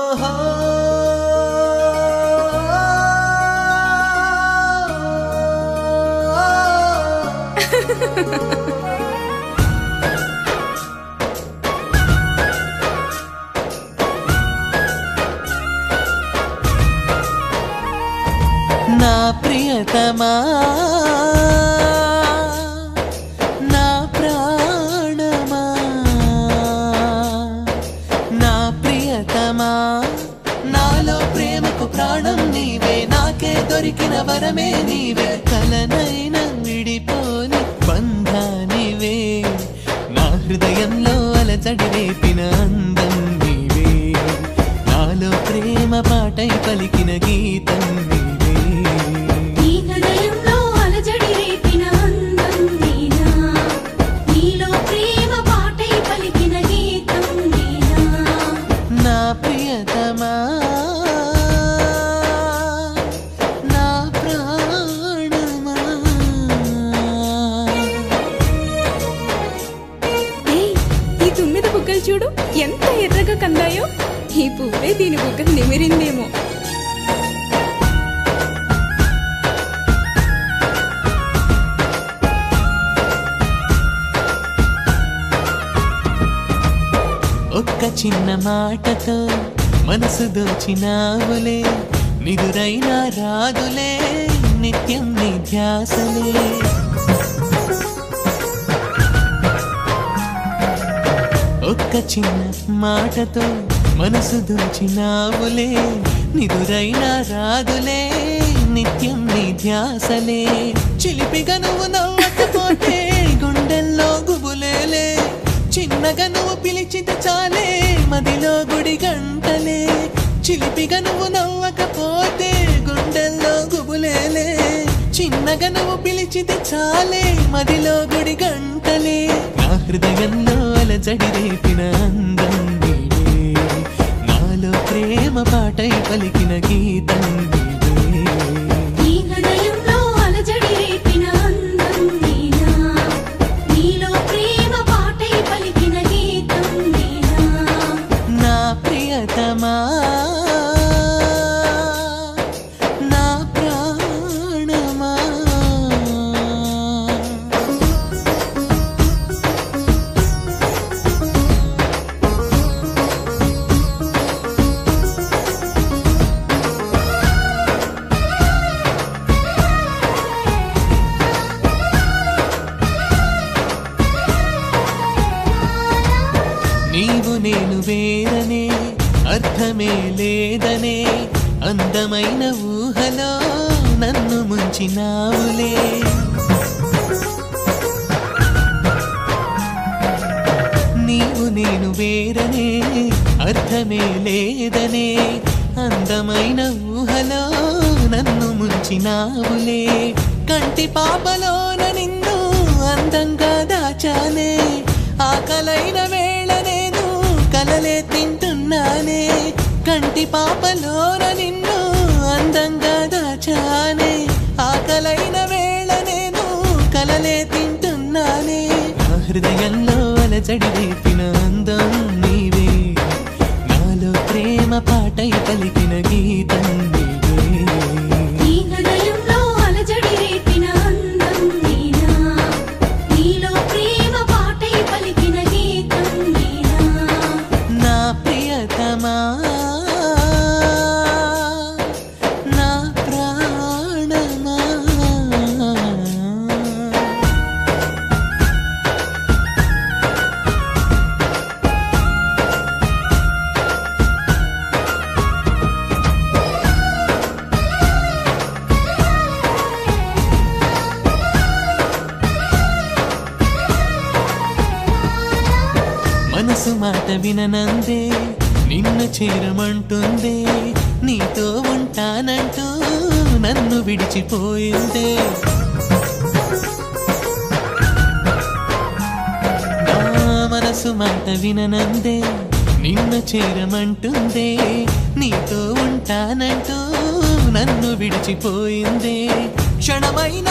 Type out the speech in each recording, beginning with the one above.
నా ప్రియతమా నా ప్రాణమా నా ప్రియతమా నాలో ప్రేమకు ప్రాణం నీవే నాకే దొరికిన వరమే నీవే కలనైన విడిపోని బంధానివే నా హృదయంలో అలజడి రేపిన అందం నీవే నాలో ప్రేమ పాటై పలికిన గీతం నీవే నీ హృదయంలో అలజడి రేపిన అందం నీనా నీలో ప్రేమ పాటై పలికిన గీతం నీనా నా ప్రియతమా నా ప్రాణమా ఏయ్, ఈ తుమ్మిద బుగ్గలు చూడు ఎంత ఎర్రగా కందాయో ఈ పువ్వే దీని బుగ్గలు నిమిరిందేమో ఒక్క చిన్న మాటతో మనసు దోచినావులే నిదురైనా రాదులే నిత్యం నీ ధ్యాసలే ఒక్క చిన్న మాటతో మనసు దోచినావులే నిదురైనా రాదులే నిత్యం నీ ధ్యాసలే చిలిపిగా నువ్వు నవ్వకపోతే గుండెల్లో గుబులేలే చిన్నగా నువ్వు పిలిచితే చాలే మదిలో గుడి గంటలే చిలిపిగా నువ్వు నవ్వకపోతే గుండెల్లో గుబులేలే చిన్నగా నువ్వు పిలిచితే చాలే మదిలో గుడి గంటలే నా హృదయంలో అలజడి రేపిన అందం నీవే నాలో ప్రేమ పాటై పలికిన గీతం నీవే నీ హృదయంలో అలజడి రేపిన అందం నీనా నీలో ప్రేమ పాటై పలికిన గీతం నీనా నా ప్రియతమా నా ప్రాణమా నీవు నేను వేరనే అర్థమే లేదనే అందమైన ఊహలో నన్ను ముంచినావులే నీవు నేను వేరనే అర్థమే లేదనే అందమైన ఊహలో నన్ను ముంచినావులే కంటి పాపలోన నిన్ను అందంగా దాచానే ఆకలైన వేళ నేను కలలే తింటున్నానే కంటి పాపలోన నిన్ను అందంగా దాచానే ఆకలైన వేళ నేను కలలే తింటున్నానే నా హృదయంలో అలజడి రేపిన అందం నీవే నాలో ప్రేమ పాటై పలికిన గీతం నీవే నీ హృదయంలో అలజడి రేపిన అందం నీనా నీలో ప్రేమ పాటై పలికిన గీతం నీనా నా ప్రియతమా నా ప్రాణమా మనసు మాట విననందే నిన్ను చేరమంటుందే నీతో ఉంటానంటూ నన్ను విడిచిపోయిందే నా మనసు మాట విననందే నిన్ను చేరమంటుందే నీతో ఉంటానంటూ నన్ను విడిచిపోయిందే క్షణమైన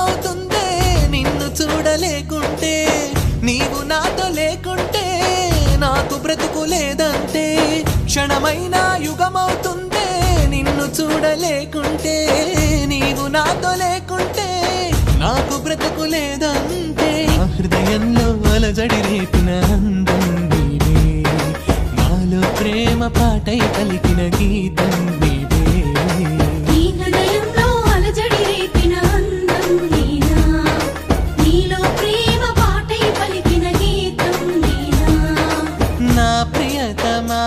యుగమవుతుందే నిన్ను చూడలేకుంటే నీవు నాతో లేకుంటే నాకు బ్రతుకు లేదంటే క్షణమైన యుగమవుతుందే నిన్ను చూడలేకుంటే నీవు నాతో లేకుంటే నాకు బ్రతుకు లేదంటే నా హృదయంలో అలజడి రేపిన అందం నీవే నాలో ప్రేమ పాటై పలికిన గీతం నీవే నీ హృదయంలో అలజడి రేపిన అందం నీనా నీలో ప్రేమ పాటై పలికిన గీతం నీనా నా ప్రియతమా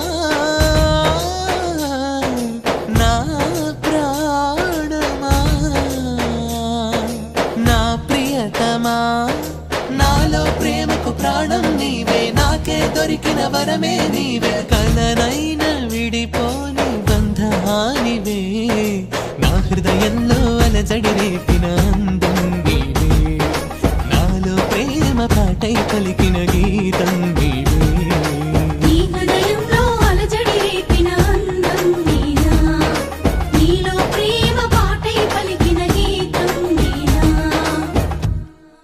నా ప్రాణమా నా ప్రియతమా నాలో ప్రేమకు ప్రాణం నీవే నాకే దొరికిన వరమే నీవే కలనై